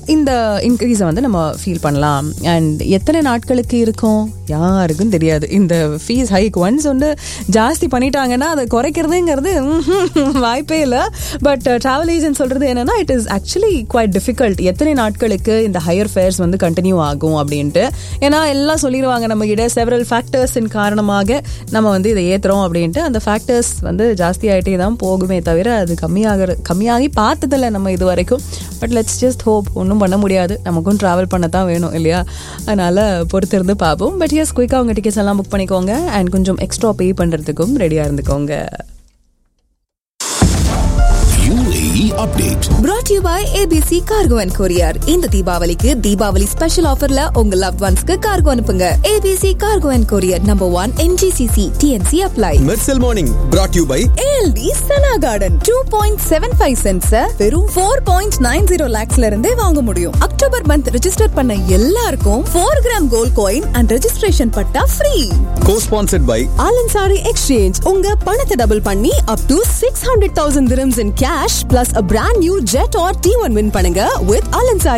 இந்த இன்க்ரீஸை வந்து நம்ம ஃபீல் பண்ணலாம் அண்ட் எத்தனை நாட்களுக்கு இருக்கும் யாருக்கும் தெரியாது இந்த ஃபீஸ் ஹைக் ஒன்ஸ் வந்து ஜாஸ்தி பண்ணிட்டாங்கன்னா அதை குறைக்கிறதுங்கிறது ம்ஹும், வாய்ப்பே இல்லை பட் ட்ராவல் ஏஜென்ட் சொல்றது என்னன்னா it is actually quite difficult எத்தனை நாட்களுக்கு இந்த ஹையர் ஃபேர்ஸ் வந்து கண்டினியூ ஆகும் அப்படின்ட்டு ஏன்னா எல்லாம் சொல்லிடுவாங்க நம்ம கிட்ட செவரல் ஃபேக்டர்ஸின் காரணமாக நம்ம வந்து இதை ஏத்துறோம் அப்படின்ட்டு அந்த ஃபேக்டர்ஸ் வந்து ஜாஸ்தி ஆகிட்டே தான் போகுமே தவிர அது கம்மியாகிற கம்மியாகி பார்த்ததில்ல நம்ம இது வரைக்கும் பட் லெட்ஸ் ஜஸ்ட் ஹோப் ஒன்றும் பண்ண முடியாது நமக்கும் ட்ராவல் பண்ண தான் வேணும் இல்லையா அதனால பொறுத்திருந்து பார்ப்போம் பட் எஸ் குயிக்காக உங்கள் டிக்கெட்ஸ் எல்லாம் புக் பண்ணிக்கோங்க அண்ட் கொஞ்சம் எக்ஸ்ட்ரா பே பண்ணுறதுக்கும் ரெடியாக இருந்துக்கோங்க UAE update. brought to you by ABC Cargo and Courier இந்த தீபாவளிக்கு தீபாவளி ஸ்பெஷல் ஆஃபர்ல உங்க லவ் ஒன்ஸ்க்கு கார்கோ அனுப்புங்க ABC Cargo and Courier number one MGCC TNC apply Mersal morning brought you by ALD Sana Garden 2.75 cents வெறும் 4.90 lakhsல இருந்தே வாங்க முடியும் அக்டோபர் மந்த் ரெஜிஸ்டர் பண்ண எல்லாருக்கும் 4 gram gold coin and registration பட்டா free co sponsored by Alansari exchange உங்க பணத்தை double பண்ணி up to six hundred thousand dirhams in cash plus a brand new Jetour T one win பண்ணுங்க with ஆலன்சாரி